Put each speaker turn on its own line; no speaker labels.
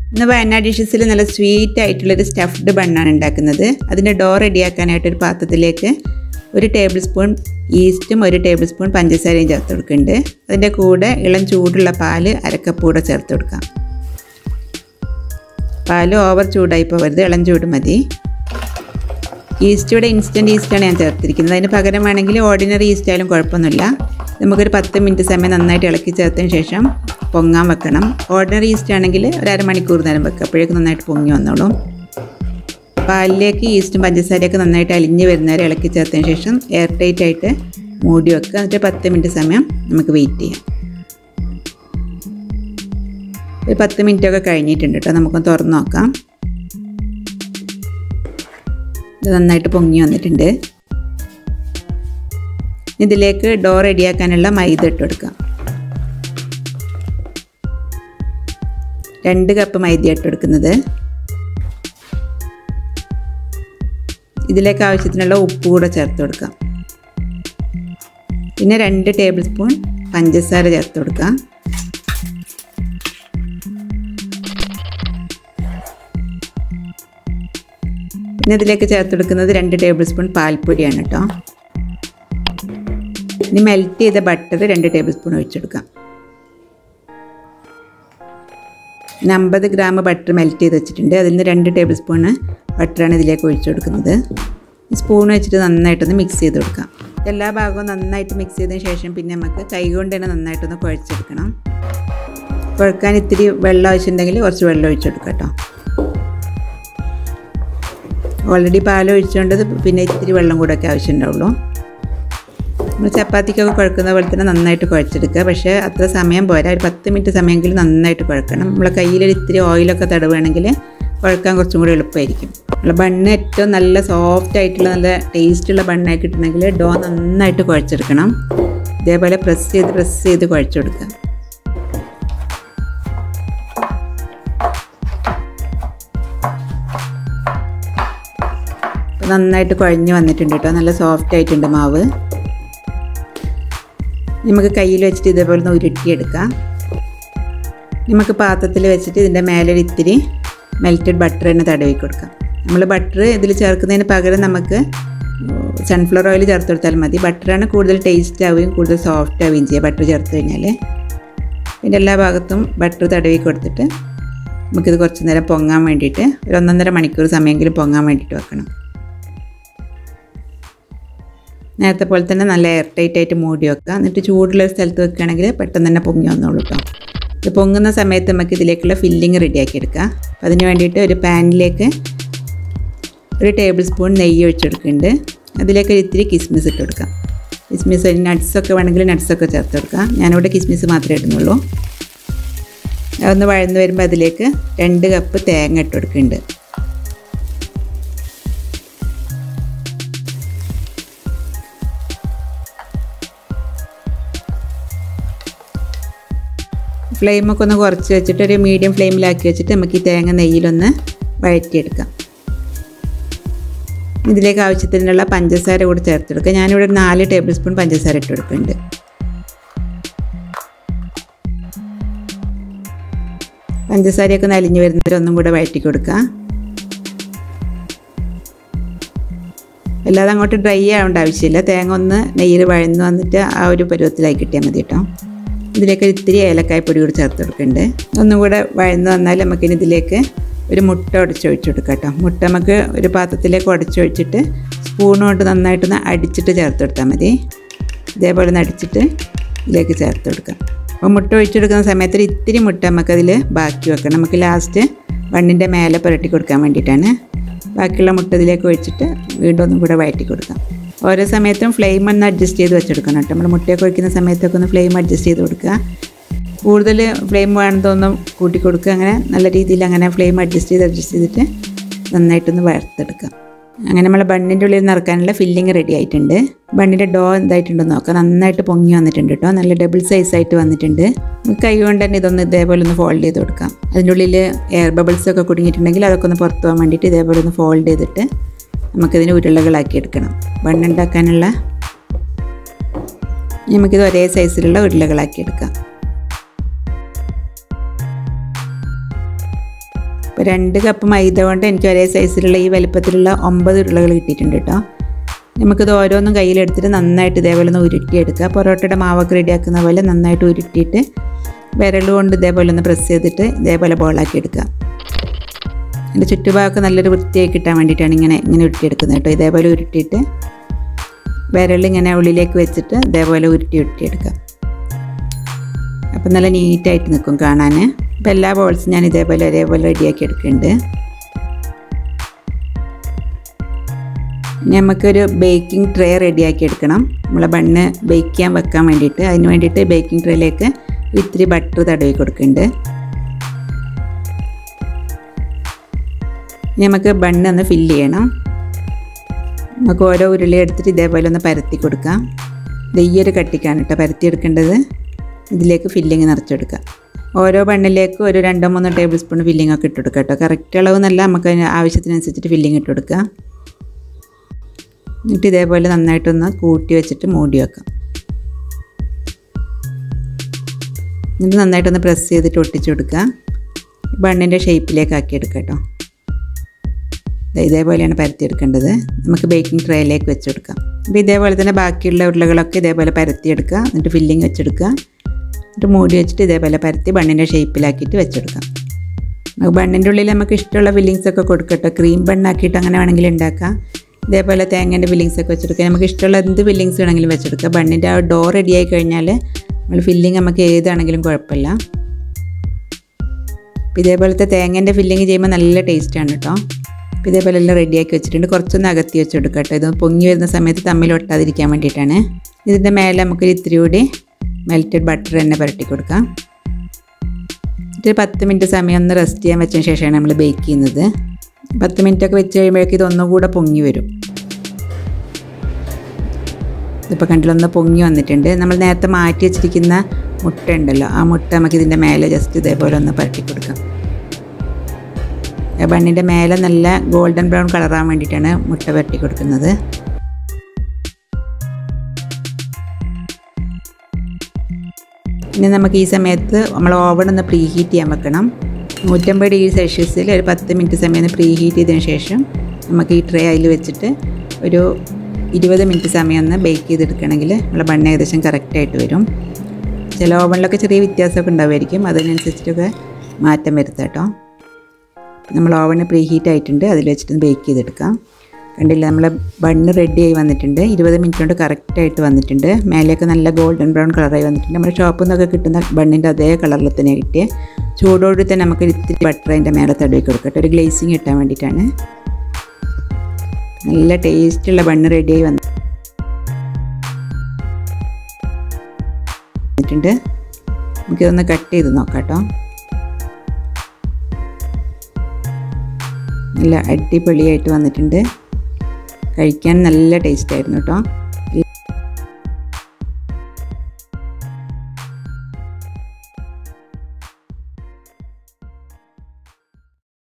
ഇന്ന് വയനാട് ഡിഷസിൽ നല്ല സ്വീറ്റ് ആയിട്ടുള്ളൊരു സ്റ്റഫ്ഡ് ബണ്ണാണ് ഉണ്ടാക്കുന്നത് അതിൻ്റെ ഡോ റെഡിയാക്കാനായിട്ട് ഒരു പാത്രത്തിലേക്ക് ഒരു ടേബിൾ സ്പൂൺ ഈസ്റ്റും ഒരു ടേബിൾ സ്പൂൺ പഞ്ചസാരയും ചേർത്ത് കൊടുക്കുന്നുണ്ട് അതിൻ്റെ കൂടെ ഇളം ചൂടുള്ള പാല് അരക്കപ്പ് കൂടെ ചേർത്ത് കൊടുക്കാം പാല് ഓവർ ചൂടായി പോകരുത് ഇളം ചൂട് മതി ഈസ്റ്റ് ഇവിടെ ഇൻസ്റ്റൻറ്റ് ഈസ്റ്റാണ് ഞാൻ ചേർത്തിരിക്കുന്നത് അതിന് പകരം വേണമെങ്കിൽ ഓർഡിനറി ഈസ്റ്റ് ആയാലും കുഴപ്പമൊന്നുമില്ല നമുക്കൊരു പത്ത് മിനിറ്റ് സമയം നന്നായിട്ട് ഇളക്കി ചേർത്തതിന് ശേഷം പൊങ്ങാൻ വെക്കണം ഓർഡിനറി ഈസ്റ്റ് ആണെങ്കിൽ ഒരു അരമണിക്കൂർ നേരം വെക്കുക അപ്പോഴേക്കും നന്നായിട്ട് പൊങ്ങി വന്നോളും പാലിലേക്ക് ഈസ്റ്റും പഞ്ചസാരയൊക്കെ നന്നായിട്ട് അലിഞ്ഞ് വരുന്നവരെ ഇളക്കി ചേർത്തതിന് ശേഷം എയർ ടൈറ്റ് ആയിട്ട് മൂടി വെക്കുക എന്നിട്ട് പത്ത് മിനിറ്റ് സമയം നമുക്ക് വെയിറ്റ് ചെയ്യാം ഒരു പത്ത് മിനിറ്റൊക്കെ കഴിഞ്ഞിട്ടുണ്ട് കേട്ടോ നമുക്കൊന്ന് തുറന്ന് നോക്കാം ഇത് നന്നായിട്ട് പൊങ്ങി വന്നിട്ടുണ്ട് ഇതിലേക്ക് ഡോ റെഡിയാക്കാനുള്ള മൈദ ഇട്ട് കൊടുക്കാം രണ്ട് കപ്പ് മൈദ ഇട്ട് കൊടുക്കുന്നത് ഇതിലേക്ക് ആവശ്യത്തിനുള്ള ഉപ്പ് കൂടെ ചേർത്ത് കൊടുക്കാം പിന്നെ രണ്ട് ടേബിൾ സ്പൂൺ പഞ്ചസാര ചേർത്ത് കൊടുക്കാം പിന്നെ ഇതിലേക്ക് ചേർത്ത് കൊടുക്കുന്നത് രണ്ട് ടേബിൾ സ്പൂൺ പാൽപ്പൊടിയാണ് കേട്ടോ ഇനി മെൽറ്റ് ചെയ്ത ബട്ടർ രണ്ട് ടേബിൾ സ്പൂൺ ഒഴിച്ചെടുക്കാം പിന്നെ അമ്പത് ഗ്രാം ബട്ടർ മെൽറ്റ് ചെയ്ത് വെച്ചിട്ടുണ്ട് അതിൽ നിന്ന് രണ്ട് ടേബിൾ സ്പൂണ് ബട്ടറാണ് ഇതിലേക്ക് ഒഴിച്ചു കൊടുക്കുന്നത് സ്പൂൺ വെച്ചിട്ട് നന്നായിട്ടൊന്ന് മിക്സ് ചെയ്ത് കൊടുക്കാം എല്ലാ ഭാഗവും നന്നായിട്ട് മിക്സ് ചെയ്തതിന് ശേഷം പിന്നെ നമുക്ക് കൈ കൊണ്ട് തന്നെ നന്നായിട്ടൊന്ന് കുഴച്ചെടുക്കണം കുഴക്കാൻ ഇത്തിരി വെള്ളം ആവശ്യമുണ്ടെങ്കിൽ കുറച്ച് വെള്ളം ഒഴിച്ചെടുക്കാം കേട്ടോ ഓൾറെഡി പാൽ ഒഴിച്ചുകൊണ്ട് പിന്നെ ഇത്തിരി വെള്ളം കൂടെ ഒക്കെ ആവശ്യമുണ്ടാവുള്ളൂ നമ്മൾ ചപ്പാത്തിക്കൊക്കെ കുഴക്കുന്ന പോലെ തന്നെ നന്നായിട്ട് കുഴച്ചെടുക്കുക പക്ഷേ അത്ര സമയം പോരാ ഒരു പത്ത് മിനിറ്റ് സമയമെങ്കിലും നന്നായിട്ട് കുഴക്കണം നമ്മളെ കയ്യിലൊരു ഇത്തിരി ഓയിലൊക്കെ തടവുകയാണെങ്കിൽ കുഴക്കാൻ കുറച്ചും കൂടി എളുപ്പമായിരിക്കും നമ്മളെ ബണ്ണ് ഏറ്റവും നല്ല സോഫ്റ്റ് ആയിട്ടുള്ള നല്ല ടേസ്റ്റുള്ള ബണ്ണായി കിട്ടണമെങ്കിൽ ഡോ നന്നായിട്ട് കുഴച്ചെടുക്കണം ഇതേപോലെ പ്രസ് ചെയ്ത് പ്രസ് ചെയ്ത് കുഴച്ചെടുക്കുക നന്നായിട്ട് കുഴഞ്ഞ് വന്നിട്ടുണ്ട് കേട്ടോ നല്ല സോഫ്റ്റ് ആയിട്ടുണ്ട് മാവ് നമുക്ക് കയ്യിൽ വെച്ചിട്ട് ഇതേപോലെ ഒന്ന് ഉരുട്ടിയെടുക്കാം നമുക്ക് പാത്രത്തിൽ വെച്ചിട്ട് ഇതിൻ്റെ മേലെ ഒരു ഇത്തിരി മെൽറ്റഡ് ബട്ടർ തന്നെ തടവി കൊടുക്കാം നമ്മൾ ബട്ടർ ഇതിൽ ചേർക്കുന്നതിന് പകരം നമുക്ക് സൺഫ്ലവർ ഓയിൽ ചേർത്ത് കൊടുത്താൽ മതി ബട്ടറാണ് കൂടുതൽ ടേസ്റ്റ് ആവുകയും കൂടുതൽ സോഫ്റ്റ് ആവുകയും ചെയ്യുക ബട്ടർ ചേർത്ത് കഴിഞ്ഞാൽ പിന്നെ എല്ലാ ഭാഗത്തും ബട്ടർ തടവി കൊടുത്തിട്ട് നമുക്കിത് കുറച്ച് നേരം പൊങ്ങാൻ വേണ്ടിയിട്ട് ഒരു ഒന്നൊന്നര മണിക്കൂർ സമയമെങ്കിലും പൊങ്ങാൻ വേണ്ടിയിട്ട് വെക്കണം നേരത്തെ പോലെ തന്നെ നല്ല എയർ ടൈറ്റ് ആയിട്ട് മൂടി വെക്കുക എന്നിട്ട് ചൂടുള്ള ഒരു സ്ഥലത്ത് വെക്കുകയാണെങ്കിൽ പെട്ടെന്ന് തന്നെ പൊങ്ങി വന്നോളൂ കേട്ടോ ഇത് പൊങ്ങുന്ന സമയത്ത് നമുക്ക് ഇതിലേക്കുള്ള ഫില്ലിങ് റെഡിയാക്കി എടുക്കാം അപ്പോൾ അതിന് വേണ്ടിയിട്ട് ഒരു പാനിലേക്ക് ഒരു ടേബിൾ സ്പൂൺ നെയ്യ് ഒഴിച്ചെടുക്കുന്നുണ്ട് അതിലേക്ക് ഒരു ഇത്തിരി കിസ്മിസ് ഇട്ട് കൊടുക്കാം കിസ്മിസ് നട്ട്സൊക്കെ വേണമെങ്കിൽ നട്ട്സൊക്കെ ചേർത്ത് കൊടുക്കാം ഞാനിവിടെ കിസ്മിസ് മാത്രമേ ഇടുന്നുള്ളൂ അതൊന്ന് വഴന്ന് വരുമ്പോൾ അതിലേക്ക് രണ്ട് കപ്പ് തേങ്ങ ഇട്ട് കൊടുക്കുന്നുണ്ട് ഫ്ലെയിമൊക്കെ ഒന്ന് കുറച്ച് വെച്ചിട്ട് ഒരു മീഡിയം ഫ്ലെയിമിലാക്കി വെച്ചിട്ട് നമുക്ക് ഈ തേങ്ങ നെയ്യിലൊന്ന് വഴറ്റിയെടുക്കാം ഇതിലേക്ക് ആവശ്യത്തിനുള്ള പഞ്ചസാര കൂടി ചേർത്തെടുക്കുക ഞാനിവിടെ നാല് ടേബിൾ സ്പൂൺ പഞ്ചസാര ഇട്ട് കൊടുക്കുന്നുണ്ട് പഞ്ചസാരയൊക്കെ നലിഞ്ഞ് വരുന്നവരെ ഒന്നും കൂടെ വഴറ്റി കൊടുക്കുക അല്ലാതെ അങ്ങോട്ട് ഡ്രൈ ആവേണ്ട ആവശ്യമില്ല തേങ്ങ ഒന്ന് നെയ്യിൽ വഴന്ന് വന്നിട്ട് ആ ഒരു പരുവത്തിലായി കിട്ടിയാൽ മതി കേട്ടോ ഇതിലേക്ക് ഇത്തിരി ഏലക്കായ പൊടി കൂടി ചേർത്ത് കൊടുക്കുന്നുണ്ട് ഒന്നും കൂടെ വഴന്ന് വന്നാൽ നമുക്കിനി ഇതിലേക്ക് ഒരു മുട്ട ഉടച്ചൊഴിച്ച് കൊടുക്കാം കേട്ടോ മുട്ട നമുക്ക് ഒരു പാത്രത്തിലേക്ക് ഉടച്ചൊഴിച്ചിട്ട് സ്പൂൺ കൊണ്ട് നന്നായിട്ടൊന്ന് അടിച്ചിട്ട് ചേർത്ത് കൊടുത്താൽ മതി ഇതേപോലെ ഒന്ന് അടിച്ചിട്ട് ഇതിലേക്ക് ചേർത്ത് കൊടുക്കാം അപ്പോൾ മുട്ട ഒഴിച്ചെടുക്കുന്ന സമയത്ത് ഒരു ഇത്തിരി മുട്ട നമുക്കതിൽ ബാക്കി വെക്കണം നമുക്ക് ലാസ്റ്റ് വണ്ണിൻ്റെ മേലെ പുരട്ടി കൊടുക്കാൻ വേണ്ടിയിട്ടാണ് ബാക്കിയുള്ള മുട്ട ഇതിലേക്ക് ഒഴിച്ചിട്ട് വീണ്ടും ഒന്നും കൂടെ വഴറ്റി കൊടുക്കാം ഓരോ സമയത്തും ഫ്ലെയിം ഒന്ന് അഡ്ജസ്റ്റ് ചെയ്ത് വെച്ചെടുക്കണം കേട്ടോ നമ്മൾ മുട്ടയൊക്കെ ഒഴിക്കുന്ന സമയത്തൊക്കെ ഒന്ന് ഫ്ലെയിം അഡ്ജസ്റ്റ് ചെയ്ത് കൊടുക്കുക കൂടുതൽ ഫ്ലെയിം വേണമെന്നൊന്നും കൂട്ടി കൊടുക്കുക അങ്ങനെ നല്ല രീതിയിൽ അങ്ങനെ ഫ്ലെയിം അഡ്ജസ്റ്റ് ചെയ്ത് അഡ്ജസ്റ്റ് ചെയ്തിട്ട് നന്നായിട്ടൊന്ന് വറുത്തെടുക്കാം അങ്ങനെ നമ്മൾ ബണ്ണിൻ്റെ ഉള്ളിൽ നിറക്കാനുള്ള ഫില്ലിങ് റെഡി ആയിട്ടുണ്ട് ബണ്ണിൻ്റെ ഡോ എന്തായിട്ടുണ്ടെന്ന് നോക്കാം നന്നായിട്ട് പൊങ്ങി വന്നിട്ടുണ്ട് കേട്ടോ നല്ല ഡബിൾ സൈസ് ആയിട്ട് വന്നിട്ടുണ്ട് കൈ കൊണ്ട് തന്നെ ഇതൊന്ന് ഇതേപോലെ ഒന്ന് ഫോൾഡ് ചെയ്ത് കൊടുക്കാം അതിൻ്റെ ഉള്ളിൽ എയർ ബബിൾസ് ഒക്കെ കുടുങ്ങിയിട്ടുണ്ടെങ്കിൽ അതൊക്കെ ഒന്ന് പുറത്ത് പോകാൻ വേണ്ടിയിട്ട് ഇതേപോലെ ഒന്ന് ഫോൾഡ് ചെയ്തിട്ട് നമുക്കിതിന് ഉരുളകളാക്കി എടുക്കണം ബണ്ണുണ്ടാക്കാനുള്ള നമുക്കിത് ഒരേ സൈസിലുള്ള ഉരുളകളാക്കി എടുക്കാം അപ്പോൾ രണ്ട് കപ്പ് മൈദ കൊണ്ട് എനിക്ക് ഒരേ സൈസിലുള്ള ഈ വലിപ്പത്തിലുള്ള ഒമ്പത് ഉരുളകൾ കിട്ടിയിട്ടുണ്ട് കേട്ടോ നമുക്കിത് ഓരോന്നും കയ്യിലെടുത്തിട്ട് നന്നായിട്ട് ഇതേപോലെ ഒന്ന് ഉരുട്ടിയെടുക്കുക പൊറോട്ടയുടെ മാവൊക്കെ റെഡിയാക്കുന്ന പോലെ നന്നായിട്ട് ഉരുട്ടിയിട്ട് വിരൽ കൊണ്ട് ഇതേപോലെ ഒന്ന് പ്രസ് ചെയ്തിട്ട് ഇതേപോലെ ബോളാക്കി എടുക്കുക അതിൻ്റെ ചുറ്റുഭാഗമൊക്കെ നല്ലൊരു വൃത്തിയായി കിട്ടാൻ വേണ്ടിയിട്ടാണ് ഇങ്ങനെ ഇങ്ങനെ ഉരുട്ടിയെടുക്കുന്നത് കേട്ടോ ഇതേപോലെ ഉരുട്ടിയിട്ട് വിരൽ ഇങ്ങനെ ഉള്ളിലേക്ക് വെച്ചിട്ട് ഇതേപോലെ ഉരുട്ടി ഉരുട്ടിയെടുക്കുക അപ്പം നല്ല നീറ്റായിട്ട് നിൽക്കും കാണാൻ അപ്പോൾ എല്ലാ ബോൾസും ഞാൻ ഇതേപോലെ ഒരേപോലെ റെഡിയാക്കി എടുക്കുന്നുണ്ട് നമുക്കൊരു ബേക്കിംഗ് ട്രേ റെഡിയാക്കി എടുക്കണം നമ്മളെ ബണ്ണ് ബേക്ക് ചെയ്യാൻ വെക്കാൻ വേണ്ടിയിട്ട് അതിന് വേണ്ടിയിട്ട് ബേക്കിംഗ് ട്രേയിലേക്ക് ഇത്തിരി ബട്ടർ തടവി കൊടുക്കുന്നുണ്ട് നമുക്ക് ബണ്ണ് ഒന്ന് ഫില്ല് ചെയ്യണം നമുക്ക് ഓരോ ഉരുളി എടുത്തിട്ട് ഇതേപോലെ ഒന്ന് പരത്തി കൊടുക്കാം ഇത് ഈ ഒരു കട്ടിക്കാണ് കേട്ടോ പരത്തി എടുക്കേണ്ടത് ഇതിലേക്ക് ഫില്ലിങ് നിറച്ചെടുക്കാം ഓരോ ബണ്ണിലേക്ക് ഒരു രണ്ടോ മൂന്നോ ടേബിൾ സ്പൂൺ ഫില്ലിംഗ് ഒക്കെ ഇട്ട് കൊടുക്കാം കേട്ടോ കറക്റ്റ് അളവ് എന്നല്ല നമുക്ക് അതിന് ആവശ്യത്തിനനുസരിച്ചിട്ട് ഫില്ലിംഗ് ഇട്ട് കൊടുക്കുക എന്നിട്ട് ഇതേപോലെ നന്നായിട്ടൊന്ന് കൂട്ടി വെച്ചിട്ട് മൂടി വെക്കാം എന്നിട്ട് നന്നായിട്ടൊന്ന് പ്രസ് ചെയ്തിട്ട് ഒട്ടിച്ചു കൊടുക്കുക ബണ്ണിൻ്റെ ഷേപ്പിലേക്ക് ആക്കി എടുക്കുക കേട്ടോ ഇതേപോലെയാണ് പരത്തിയെടുക്കേണ്ടത് നമുക്ക് ബേക്കിംഗ് ട്രേയിലേക്ക് വെച്ച് കൊടുക്കാം അപ്പോൾ ഇതേപോലെ തന്നെ ബാക്കിയുള്ള ഉരുളകളൊക്കെ ഇതേപോലെ പരത്തിയെടുക്കുക എന്നിട്ട് ഫില്ലിങ് വെച്ചെടുക്കുക എന്നിട്ട് മൂടി വെച്ചിട്ട് ഇതേപോലെ പരത്തി ബണ്ണിൻ്റെ ഷേപ്പിലാക്കിയിട്ട് വെച്ചെടുക്കാം ബണ്ണിൻ്റെ ഉള്ളിൽ നമുക്ക് ഇഷ്ടമുള്ള ഫില്ലിങ്സ് ഒക്കെ കൊടുക്കട്ടോ ക്രീം ബണ്ണാക്കിയിട്ട് അങ്ങനെ വേണമെങ്കിൽ ഉണ്ടാക്കാം ഇതേപോലെ തേങ്ങേൻ്റെ ഫില്ലിങ്സ് ഒക്കെ വെച്ചെടുക്കുക നമുക്ക് ഇഷ്ടമുള്ള എന്ത് ഫില്ലിങ്സ് വേണമെങ്കിലും വെച്ചെടുക്കുക ബണ്ണിൻ്റെ ആ ഡോ റെഡി ആയി കഴിഞ്ഞാൽ നമ്മൾ ഫില്ലിങ് നമുക്ക് ഏതാണെങ്കിലും കുഴപ്പമില്ല അപ്പോൾ ഇതേപോലത്തെ തേങ്ങേൻ്റെ ഫില്ലിങ് ചെയ്യുമ്പോൾ നല്ല ടേസ്റ്റാണ് കേട്ടോ അപ്പോൾ ഇതേപോലെ എല്ലാം റെഡിയാക്കി വെച്ചിട്ടുണ്ട് കുറച്ചൊന്ന് അകത്തി വെച്ച് കൊടുക്കുക കേട്ടോ ഇത് പൊങ്ങി വരുന്ന സമയത്ത് തമ്മിൽ ഒട്ടാതിരിക്കാൻ വേണ്ടിയിട്ടാണ് ഇതിൻ്റെ മേലെ നമുക്ക് ഇത്തിരി കൂടി മെൽറ്റഡ് ബട്ടർ തന്നെ പുരട്ടി കൊടുക്കാം ഒരു പത്ത് മിനിറ്റ് സമയം ഒന്ന് റെസ്റ്റ് ചെയ്യാൻ വെച്ചതിന് ശേഷമാണ് നമ്മൾ ബേക്ക് ചെയ്യുന്നത് പത്ത് മിനിറ്റ് ഒക്കെ വെച്ച് കഴിയുമ്പോഴേക്കും ഇതൊന്നുകൂടെ പൊങ്ങി വരും ഇതിപ്പോൾ കണ്ടിലൊന്ന് പൊങ്ങി വന്നിട്ടുണ്ട് നമ്മൾ നേരത്തെ മാറ്റി വെച്ചിരിക്കുന്ന മുട്ട ഉണ്ടല്ലോ ആ മുട്ട നമുക്ക് ഇതിൻ്റെ മേലെ ജസ്റ്റ് ഇതേപോലെ ഒന്ന് പരട്ടി കൊടുക്കാം ബണ്ണിൻ്റെ മേലെ നല്ല ഗോൾഡൻ ബ്രൗൺ കളറാൻ വേണ്ടിയിട്ടാണ് മുട്ട പരട്ടി കൊടുക്കുന്നത് ഇനി നമുക്ക് ഈ സമയത്ത് നമ്മൾ ഓവൺ ഒന്ന് പ്രീ ഹീറ്റ് ചെയ്യാൻ വെക്കണം നൂറ്റമ്പത് ഡിഗ്രി സെൽഷ്യസിൽ ഒരു പത്ത് മിനിറ്റ് സമയം ഒന്ന് പ്രീ ഹീറ്റ് ചെയ്തതിന് ശേഷം നമുക്ക് ഈ ട്രേ അതിൽ വെച്ചിട്ട് ഒരു ഇരുപത് മിനിറ്റ് സമയം ഒന്ന് ബേക്ക് ചെയ്തെടുക്കണമെങ്കിൽ നമ്മളെ ബണ്ണ് ഏകദേശം കറക്റ്റായിട്ട് വരും ചില ഓവണിലൊക്കെ ചെറിയ വ്യത്യാസമൊക്കെ ഉണ്ടാവുമായിരിക്കും അതിനനുസരിച്ചിട്ടൊക്കെ മാറ്റം വരുത്താം കേട്ടോ നമ്മൾ ഓവണ് പ്രീ ഹീറ്റ് ആയിട്ടുണ്ട് അതിൽ വെച്ചിട്ട് ബേക്ക് ചെയ്തെടുക്കാം കണ്ടില്ല നമ്മളെ ബണ്ണ് റെഡി ആയി വന്നിട്ടുണ്ട് ഇരുപത് മിനിറ്റ് കൊണ്ട് കറക്റ്റായിട്ട് വന്നിട്ടുണ്ട് മേലെയൊക്കെ നല്ല ഗോൾഡൻ ബ്രൗൺ കളറായി വന്നിട്ടുണ്ട് നമ്മുടെ ഷോപ്പിൽ നിന്നൊക്കെ കിട്ടുന്ന ബണ്ണിൻ്റെ അതേ കളറിൽ തന്നെ കിട്ടിയ ചൂടോട് തന്നെ നമുക്ക് ഇത്തിരി ബട്ടർ അതിൻ്റെ മേലെ തടവി കൊടുക്കട്ടെ ഒരു ഗ്ലേസിങ് കിട്ടാൻ വേണ്ടിയിട്ടാണ് നല്ല ടേസ്റ്റുള്ള ബണ്ണ് റെഡിയായി വന്നിട്ടുണ്ട് നമുക്കിതൊന്ന് കട്ട് ചെയ്ത് നോക്കാം കേട്ടോ നല്ല അടിപൊളിയായിട്ട് വന്നിട്ടുണ്ട് കഴിക്കാൻ നല്ല ടേസ്റ്റ് ആയിരുന്നു കേട്ടോ